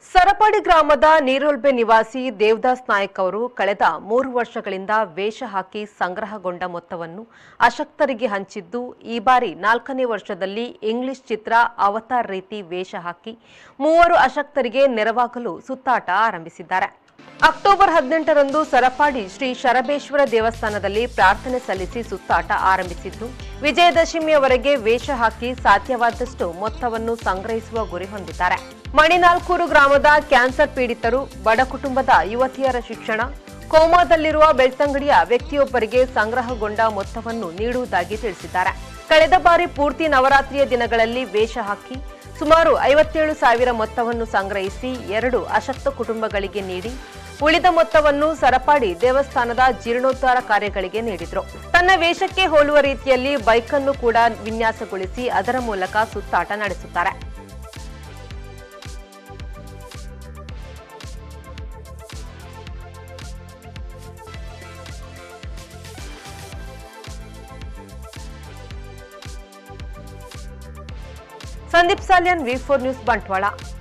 ಸರಪಡಿ ಗ್ರಾಮದ ನೀರೊಲ್ಬೆ ನಿವಾಸಿ ದೇವದಾಸ್ ನಾಯಕ್ ಅವರು ಕಳೆದ ಮೂರು ವರ್ಷಗಳಿಂದ ವೇಷ ಹಾಕಿ ಸಂಗ್ರಹಗೊಂಡ ಮೊತ್ತವನ್ನು ಅಶಕ್ತರಿಗೆ ಹಂಚಿದ್ದು ಈ ಬಾರಿ ನಾಲ್ಕನೇ ವರ್ಷದಲ್ಲಿ ಇಂಗ್ಲಿಷ್ ಚಿತ್ರ ಅವತಾರ್ ರೀತಿ ವೇಷ ಹಾಕಿ ಮೂವರು ಅಶಕ್ತರಿಗೆ ನೆರವಾಗಲು ಸುತ್ತಾಟ ಆರಂಭಿಸಿದ್ದಾರೆ ಅಕ್ಟೋಬರ್ ಹದಿನೆಂಟರಂದು ಸರಪಾಡಿ ಶ್ರೀ ಶರಬೇಶ್ವರ ದೇವಸ್ಥಾನದಲ್ಲಿ ಪ್ರಾರ್ಥನೆ ಸಲ್ಲಿಸಿ ಸುತ್ತಾಟ ಆರಂಭಿಸಿದ್ದು ವಿಜಯದಶಮಿಯವರೆಗೆ ವೇಷ ಹಾಕಿ ಸಾಧ್ಯವಾದಷ್ಟು ಮೊತ್ತವನ್ನು ಸಂಗ್ರಹಿಸುವ ಗುರಿ ಹೊಂದಿದ್ದಾರೆ ಮಣಿನಾಲ್ಕೂರು ಗ್ರಾಮದ ಕ್ಯಾನ್ಸರ್ ಪೀಡಿತರು ಬಡ ಕುಟುಂಬದ ಯುವತಿಯರ ಶಿಕ್ಷಣ ಕೋಮಾದಲ್ಲಿರುವ ಬೆಳ್ತಂಗಡಿಯ ವ್ಯಕ್ತಿಯೊಬ್ಬರಿಗೆ ಸಂಗ್ರಹಗೊಂಡ ಮೊತ್ತವನ್ನು ನೀಡುವುದಾಗಿ ತಿಳಿಸಿದ್ದಾರೆ ಕಳೆದ ಬಾರಿ ಪೂರ್ತಿ ನವರಾತ್ರಿಯ ದಿನಗಳಲ್ಲಿ ವೇಷ ಹಾಕಿ ಸುಮಾರು ಐವತ್ತೇಳು ಸಾವಿರ ಮೊತ್ತವನ್ನು ಸಂಗ್ರಹಿಸಿ ಎರಡು ಅಶಕ್ತ ಕುಟುಂಬಗಳಿಗೆ ನೀಡಿ ಉಳಿದ ಮೊತ್ತವನ್ನು ಸರಪಾಡಿ ದೇವಸ್ಥಾನದ ಜೀರ್ಣೋದ್ಧಾರ ಕಾರ್ಯಗಳಿಗೆ ನೀಡಿದ್ರು ತನ್ನ ವೇಷಕ್ಕೆ ಹೋಲುವ ರೀತಿಯಲ್ಲಿ ಬೈಕ್ ಅನ್ನು ಕೂಡ ವಿನ್ಯಾಸಗೊಳಿಸಿ ಅದರ ಮೂಲಕ ಸುತ್ತಾಟ ನಡೆಸುತ್ತಾರೆ Sandeep Salian V four news Bantwal